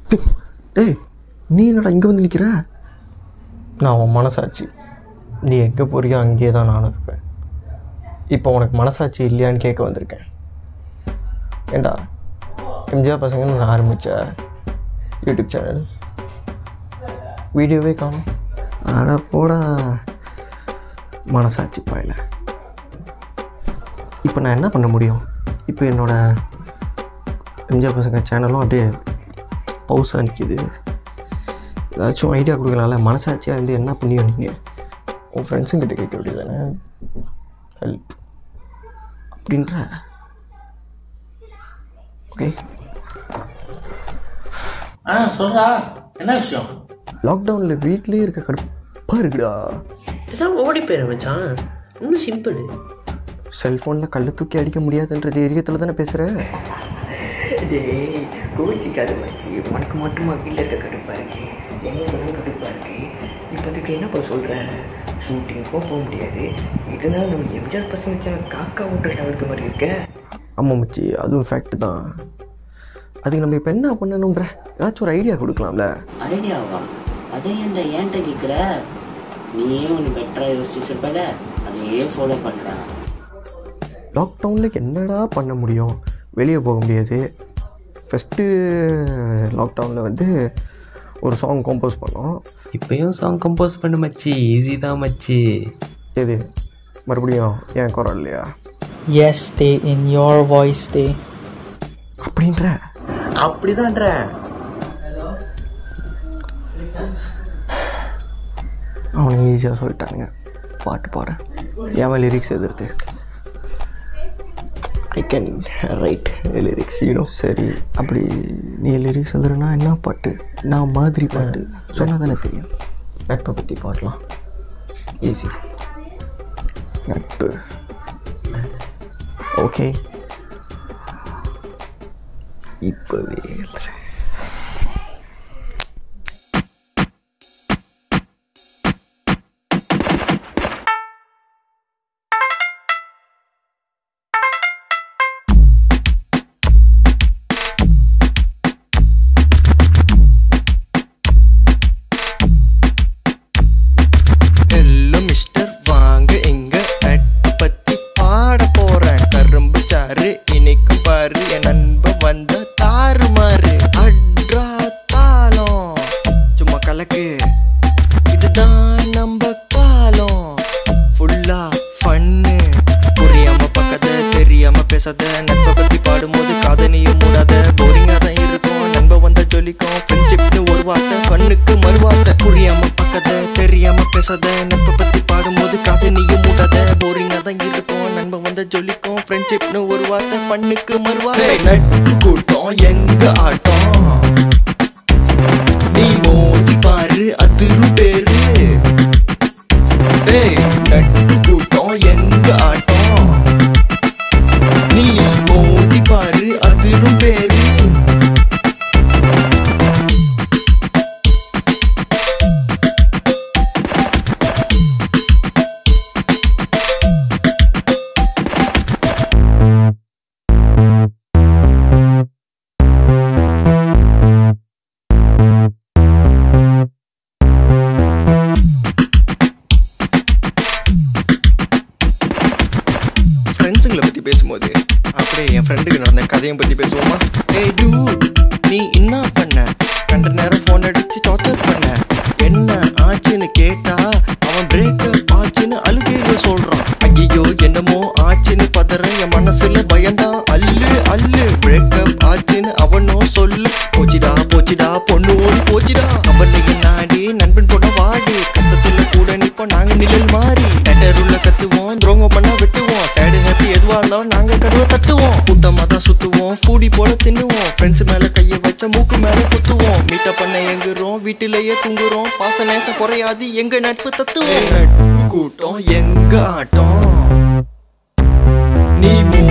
டேய் நீ என்னடா இங்கே வந்து நிற்கிற நான் உன் மனசாட்சி நீ எங்கே போறியோ அங்கேயே தான் நானும் இருப்பேன் இப்போ உனக்கு மனசாட்சி இல்லையான்னு கேட்க வந்திருக்கேன் ஏண்டா எம்ஜிஆர் பசங்கன்னு நான் ஆரம்பித்த யூடியூப் சேனல் வீடியோவே காணும் அட போடா மனசாட்சி பாயில இப்போ நான் என்ன பண்ண முடியும் இப்போ என்னோட எம்ஜிஆர் பசங்க சேனலும் அப்படியே பவுஸாக நிற்கிது ஏதாச்சும் ஐடியா கொடுக்கலாம்ல மனசாட்சியாக இருந்து என்ன பண்ணியும் நீங்கள் உன் ஃப்ரெண்ட்ஸுங்கிட்ட கேட்க வேண்டியதானே ஹெல்ப் அப்படின்ற ஓகே ஆ சொல்றா என்ன விஷயம் லாக்டவுனில் வீட்லேயே இருக்க கடுப்பாக இருக்குடா பேசாம ஓடி போயிரு மச்சான் இன்னும் சிம்பிள் செல்ஃபோனில் கல்லை தூக்கி அடிக்க முடியாதுன்ற தைரியத்தில் தானே பேசுகிற டேய் கோச்சிக்காத மச்சி உனக்கு மட்டுமா வீட்டில் இருக்க கடுப்பாக இருக்கு எங்களுக்கு தான் கடுப்பாக இருக்கு இப்போ அதுக்கு என்னப்பா சொல்கிறேன் ஷூட்டிங்க்கும் போக முடியாது இதனால நம்ம எம்ஜிஆர் பசங்க சேனல் காக்கா ஓட்டுற லெவலுக்கு மாதிரி இருக்க ஆமாம் மச்சி அதுவும் ஃபேக்ட் தான் அதுக்கு நம்ம இப்போ என்ன பண்ணணுன்ற ஏதாச்சும் ஒரு ஐடியா கொடுக்கலாம்ல ஐடியாவா அதை ஏன்டா ஏன்ட்ட கேட்குற நீயே ஒன்று பெட்டராக யோசிச்சிருப்பல அதையே ஃபாலோ பண்ணுறான் லாக்டவுனில் என்னடா பண்ண முடியும் வெளியே போக முடியாது ஃபஸ்ட்டு லாக்டவுனில் வந்து ஒரு சாங் கம்போஸ் பண்ணோம் இப்பயும் சாங் கம்போஸ் பண்ணு மச்சி ஈஸி தான் மச்சி எது மறுபடியும் ஏன் குரல் இல்லையா Yes, stay in your voice, stay. அப்படின்ற அப்படிதான்ற அவனுங்க ஈஸியாக சொல்லிட்டானுங்க பாட்டு பாட ஏன் லிரிக்ஸ் எதிர்த்து I can write lyrics you know சரி அப்படி நீ லிரிக்ஸ் எழுதுறனா என்ன பாட்டு நான் மாதிரி பாட்டு சொன்னால் தானே தெரியும் நட்பை பற்றி பாடலாம் ஈஸி நட்பு ஓகே இப்போவே எழுதுறேன் ஹலோ மிஸ்டர் வாங்க எங்க நட்பு பத்தி பாட போறேன் கரும்பு சாறு இனிக்கும் பாரு என் நண்பன் வந்த தாறு மாறு அட்ரா தாளம் சும்மா கலக்கு இதுதான் நம்ம காலம் ஃபுல்லா ஃபன்னு புரியாம பக்கத்தை தெரியாம பேசாத நட்பை பத்தி பாடும்போது காதனியும் மூடாத போரிங்கா தான் இருக்கும் நண்பன் வந்தா ஜொலிக்கும் ஃப்ரெண்ட்ஷிப்னு ஒரு வார்த்தை ஃபன்னுக்கு மறுவார்த்தை புரியாம பக்கத்தை தெரியாம பேசாத நட்பை பத்தி பாடும்போது காதனியும் மூடாத போரிங்கா தான் இருக்கும் நண்பன் வந்தா ஜொலிக்கும் ஃப்ரெண்ட்ஷிப்னு ஒரு வார்த்தை ஃபன்னுக்கு மறுவார்த்தை நட்பு கூட்டம் எங்க ஆட்டம் நீ மோதி பாரு அதிரும் பேரு டேய், நட்பு கூட்டம் எங்க ஆட்டம் நீ மோதி பாரு அதிரும் பேரு ஃப்ரெண்ட்ஸுங்களை பற்றி பேசும்போது அப்படியே என் ஃப்ரெண்டுக்கு நடந்த கதையும் பற்றி பேசுவோமா ஏய் டூ நீ என்ன பண்ண கண்ட நேரம் ஃபோன் அடிச்சு டார்ச்சர் பண்ண என்ன ஆச்சுன்னு கேட்டா அவன் பிரேக்கப் ஆச்சுன்னு அழுகையில சொல்றான் ஐயோ என்னமோ ஆச்சுன்னு பதற என் மனசுல பயந்தான் அல்லு அல்லு பிரேக்கப் ஆச்சுன்னு அவனோ சொல்லு போச்சுடா போச்சுடா பொண்ணு ஓடி போச்சுடா கபடிக்கு நாடி நண்பன் போட வாடி கஷ்டத்துல கூட நிப்போம் நாங்க நிழல் மாறி உள்ள கத்துவோம் துரோகம் பண்ணா வெட்டுவோம் சேடு ஹாப்பி எதுவா இருந்தாலும் நாங்க கதவை தட்டுவோம் கூட்டமா தான் சுத்துவோம் ஃபூடி போல தின்னுவோம் ஃப்ரெண்ட்ஸ் மேல கைய வச்ச மூக்கு மேல குத்துவோம் மீட்ட பண்ண எங்குறோம் வீட்டிலேயே தூங்குறோம் பாச நேசம் குறையாது எங்க நட்பு தத்துவோம் நட்பு கூட்டம் எங்க ஆட்டம் நீ மூ